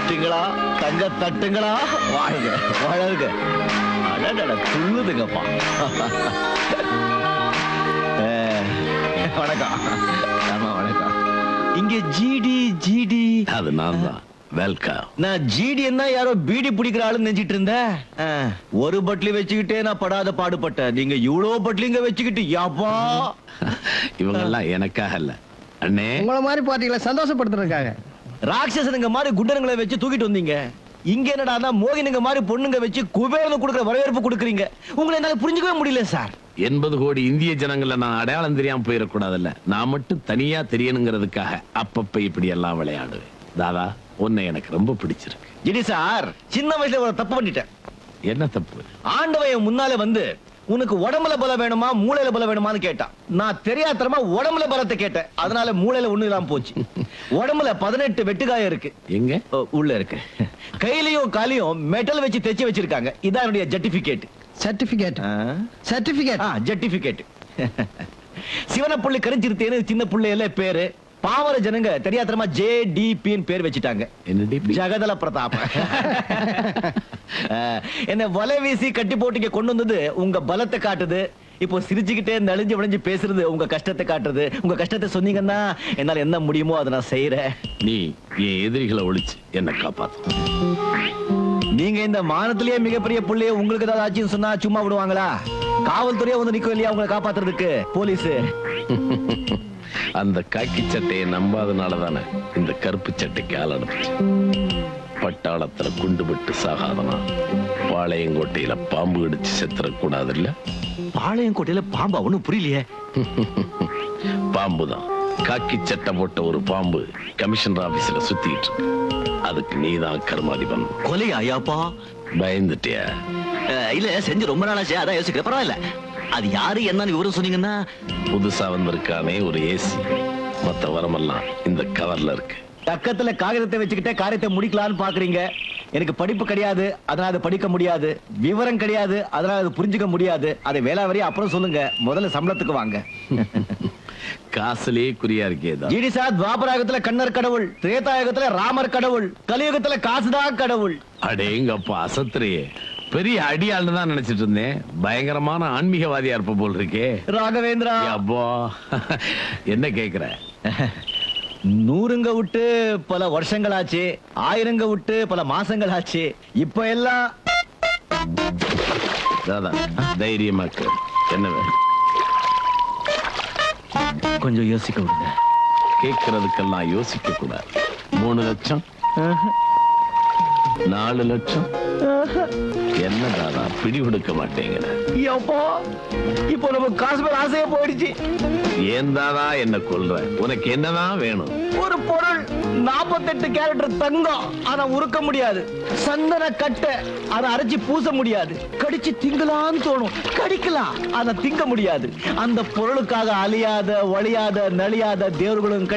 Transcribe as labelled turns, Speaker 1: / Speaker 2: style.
Speaker 1: தட்டுங்களா தங்க தட்டுங்களா வாழ்க வாழ்க அடடட துள்ளுதுங்கப்பா அஹ், வணக்கம் ஆமா வணக்கம் இங்க ஜிடி ஜிடி
Speaker 2: அது நான் தான் வெல்கம்
Speaker 1: நான் ஜிடி என்ன யாரோ பீடி பிடிக்கிற ஆளுன்னு நினைச்சிட்டு இருந்தேன் அஹ், ஒரு பட்லி வச்சுக்கிட்டே நான் படாத பாடுபட்டேன் நீங்க இவ்வளவு பட்லிங்க வச்சுக்கிட்டு யாப்பா
Speaker 2: இவங்கெல்லாம் எனக்காக இல்ல அண்ணே
Speaker 3: உங்களை மாதிரி பார்ட்டிகளை சந்தோஷப்படுத்துறதுக்காக
Speaker 1: ராட்சசனுங்க மாதிரி குண்டனுங்களை வச்சு தூக்கிட்டு வந்தீங்க இங்க என்னடா மோகினுங்க மாதிரி பொண்ணுங்க வச்சு குபேரனு கொடுக்குற வரவேற்பு கொடுக்குறீங்க உங்களை என்னால புரிஞ்சுக்கவே முடியல சார்
Speaker 2: எண்பது கோடி இந்திய ஜனங்கள நான் அடையாளம் தெரியாம போயிடக்கூடாதுல்ல நான் மட்டும் தனியா தெரியணுங்கிறதுக்காக அப்பப்ப இப்படி எல்லாம் விளையாடுவேன் தாதா உன்னை எனக்கு ரொம்ப பிடிச்சிருக்கு
Speaker 1: ஜிடி சார் சின்ன வயசுல ஒரு தப்பு பண்ணிட்டேன்
Speaker 2: என்ன தப்பு
Speaker 1: ஆண்டவன் என் முன்னால வந்து உனக்கு உடம்புல பலம் வேணுமா மூளையில பலம் வேணுமான்னு கேட்டான் நான் தெரியாதரமா உடம்புல பலத்தை கேட்டேன் அதனால மூளையில ஒண்ணு இல்லாம போச்சு உடம்புல பதினெட்டு வெட்டுக்காயம் இருக்கு
Speaker 2: எங்க
Speaker 1: ஓ, உள்ள இருக்கு கையிலயும் காலையும் மெட்டல் வச்சு தைச்சு வச்சிருக்காங்க இதான் என்னுடைய ஜட்டிபிகேட்
Speaker 3: சர்டிபிகேட் சர்டிபிகேட்
Speaker 1: ஜட்டிபிகேட் சிவனப்புள்ளி கரிஞ்சிருத்தேன்னு சின்ன புள்ளையில பேரு பாமர ஜனங்க தெரியாதரமா ஜே டி பேர் வச்சுட்டாங்க
Speaker 2: என்ன டிபி
Speaker 1: ஜகதல பிரதாப் அஹ், என்ன வலை வீசி கட்டி போட்டு இங்க கொண்டு வந்தது உங்க பலத்தை காட்டுது இப்போ சிரிச்சுக்கிட்டே நலிஞ்சு விளைஞ்சு பேசுறது உங்க கஷ்டத்தை காட்டுது உங்க கஷ்டத்தை சொன்னீங்கன்னா என்னால என்ன முடியுமோ அதை நான் செய்யறேன்
Speaker 2: நீ என் எதிரிகளை ஒழிச்சு என்ன காப்பாத்து
Speaker 1: நீங்க இந்த மானத்திலேயே மிகப்பெரிய புள்ளைய உங்களுக்கு ஏதாவது ஆச்சுன்னு சொன்னா சும்மா விடுவாங்களா காவல்துறையே வந்து நிக்கும் இல்லையா உங்களை காப்பாத்துறதுக்கு போலீஸ்
Speaker 2: அந்த காக்கி சட்டையை நம்பாதனால தானே இந்த கருப்பு சட்டைக்கு ஆள் அனுப்பிச்சு பட்டாளத்துல குண்டு விட்டு சாகாதனா பாளையங்கோட்டையில பாம்பு இடிச்சு செத்துறக்கூடாது இல்ல
Speaker 1: பாளையங்கோட்டையில பாம்பா ஒண்ணும் புரியலையே
Speaker 2: பாம்பு தான் காக்கி சட்டை போட்ட ஒரு பாம்பு கமிஷனர் ஆபீஸ்ல சுத்திட்டு இருக்கு அதுக்கு நீதான் கர்மாதிபன்
Speaker 1: கொலையா ஐயாப்பா
Speaker 2: பயந்துட்டியா
Speaker 1: அஹ், இல்ல செஞ்சு ரொம்ப நாளாச்சு அதான் யோசிக்கிறேன் பரவாயில்ல அது யாரு என்னன்னு விவரம் சொன்னீங்கன்னா
Speaker 2: புதுசா வந்திருக்கானே ஒரு ஏசி மத்த வரமெல்லாம் இந்த கவர்ல இருக்கு
Speaker 1: பக்கத்துல காகிதத்தை வச்சுக்கிட்டே காரியத்தை முடிக்கலாம்னு பாக்குறீங்க எனக்கு படிப்பு கிடையாது அதனால அதை படிக்க முடியாது விவரம் கிடையாது அதனால அதை புரிஞ்சுக்க முடியாது அதை வேலை வரையும் அப்புறம் சொல்லுங்க முதல்ல சம்பளத்துக்கு வாங்க
Speaker 2: காசுலயே குறியா இருக்கேதா
Speaker 1: ஜிடி சார் துவாபராகத்துல கண்ணர் கடவுள் திரேதாயுகத்துல ராமர் கடவுள் கலியுகத்துல காசுதான் கடவுள்
Speaker 2: அடேங்கப்பா அசத்துறையே பெரிய அடியாள்னு தான் நினைச்சிட்டு இருந்தேன் பயங்கரமான ஆன்மீகவாதியா இருப்ப போல் இருக்கே
Speaker 1: ராகவேந்திரா
Speaker 2: அப்போ என்ன கேக்குற
Speaker 1: நூறுங்க விட்டு பல வருஷங்கள் ஆச்சு ஆயிரங்க விட்டு பல மாசங்கள் ஆச்சு இப்ப எல்லாம்
Speaker 2: தாதா தைரியமா கேளு. என்ன வேணும்
Speaker 1: கொஞ்சம் யோசிக்க விடுங்க
Speaker 2: கேட்கறதுக்கெல்லாம் யோசிக்க கூடாது மூணு லட்சம் நாலு லட்சம் என்ன தாதா பிடி கொடுக்க மாட்டேங்கிற
Speaker 1: எப்போ இப்போ நம்ம காசு மேல ஆசையே போயிடுச்சு
Speaker 2: ஏன் தாதா என்ன கொல்ற உனக்கு என்னதான் வேணும்
Speaker 1: ஒரு பொருள் நாற்பத்தெட்டு கேரக்டர் தங்கம் ஆனா உருக்க முடியாது சந்தன கட்டை அதை அரைச்சு பூச முடியாது கடிச்சு திங்கலான்னு தோணும் கடிக்கலாம் ஆனா திங்க முடியாது அந்த பொருளுக்காக அழியாத ஒழியாத நலியாத தேவர்களும்